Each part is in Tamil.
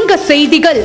சங்க செய்திகள்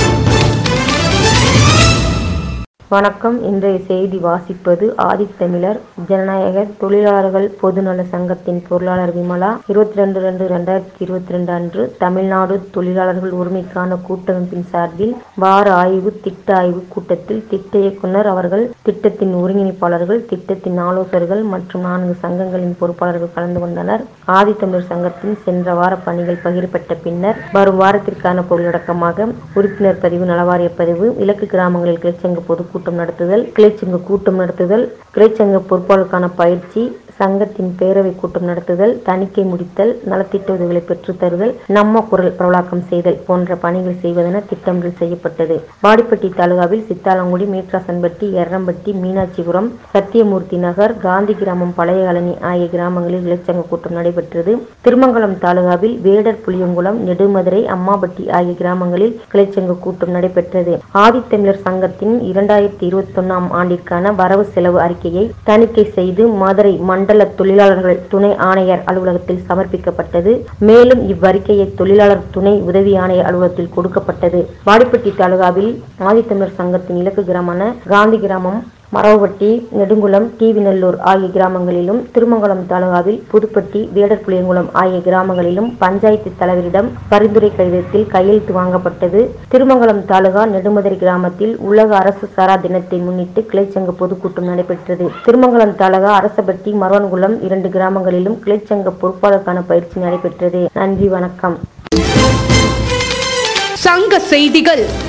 வணக்கம் இன்றைய செய்தி வாசிப்பது ஆதித்தமிழர் ஜனநாயக தொழிலாளர்கள் பொதுநல சங்கத்தின் பொருளாளர் விமலா இருபத்தி ரெண்டு ரெண்டு ரெண்டாயிரத்தி இருபத்தி ரெண்டு அன்று தமிழ்நாடு தொழிலாளர்கள் உரிமைக்கான கூட்டமைப்பின் சார்பில் வார ஆய்வு திட்ட ஆய்வு கூட்டத்தில் திட்ட இயக்குனர் அவர்கள் திட்டத்தின் ஒருங்கிணைப்பாளர்கள் திட்டத்தின் ஆலோசகர்கள் மற்றும் நான்கு சங்கங்களின் பொறுப்பாளர்கள் கலந்து கொண்டனர் ஆதித்தமிழர் சங்கத்தின் சென்ற வார பணிகள் பகிரப்பட்ட பின்னர் வரும் வாரத்திற்கான பொருளடக்கமாக உறுப்பினர் பதிவு நலவாரிய பதிவு இலக்கு கிராமங்களில் கிளைச்சங்க பொதுக்கூட்டம் நடத்துதல் கிளைச்சங்க கூட்டம் நடத்துதல் கிளைச்சங்க பொறுப்பாளருக்கான பயிற்சி சங்கத்தின் பேரவை கூட்டம் நடத்துதல் தணிக்கை முடித்தல் நலத்திட்ட உதவிகளை பெற்றுத் தருதல் நம்ம குரல் பிரபலாக்கம் செய்தல் போன்ற பணிகள் செய்வதென திட்டமிடல் செய்யப்பட்டது வாடிப்பட்டி தாலுகாவில் சித்தாலங்குடி மீட்ராசன்பட்டி எர்ரம்பட்டி மீனாட்சிபுரம் சத்தியமூர்த்தி நகர் காந்தி கிராமம் பழைய காலனி ஆகிய கிராமங்களில் இளைச்சங்க கூட்டம் நடைபெற்றது திருமங்கலம் தாலுகாவில் வேடர் புளியங்குளம் நெடுமதுரை அம்மாபட்டி ஆகிய கிராமங்களில் கிளைச்சங்க கூட்டம் நடைபெற்றது ஆதித்தமிழர் சங்கத்தின் இரண்டாயிரத்தி இருபத்தி ஒன்னாம் ஆண்டிற்கான வரவு செலவு அறிக்கையை தணிக்கை செய்து மதுரை மண்டல தொழிலாளர்கள் துணை ஆணையர் அலுவலகத்தில் சமர்ப்பிக்கப்பட்டது மேலும் இவ்வறிக்கையை தொழிலாளர் துணை உதவி ஆணையர் அலுவலகத்தில் கொடுக்கப்பட்டது வாடிப்பட்டி தாலுகாவில் ஆதித்தமிழர் சங்கத்தின் இலக்கு கிராமமான காந்தி கிராமம் மரவப்பட்டி நெடுங்குளம் டிவிநல்லூர் ஆகிய கிராமங்களிலும் திருமங்கலம் தாலுகாவில் புதுப்பட்டி வேடர்புளியங்குளம் ஆகிய கிராமங்களிலும் பஞ்சாயத்து தலைவரிடம் பரிந்துரை கடிதத்தில் கையெழுத்து வாங்கப்பட்டது திருமங்கலம் தாலுகா நெடுமதுரை கிராமத்தில் உலக அரசு சாரா தினத்தை முன்னிட்டு கிளைச்சங்க பொதுக்கூட்டம் நடைபெற்றது திருமங்கலம் தாலுகா அரசபட்டி மரவன்குளம் இரண்டு கிராமங்களிலும் கிளைச்சங்க பொறுப்பாளருக்கான பயிற்சி நடைபெற்றது நன்றி வணக்கம் சங்க செய்திகள்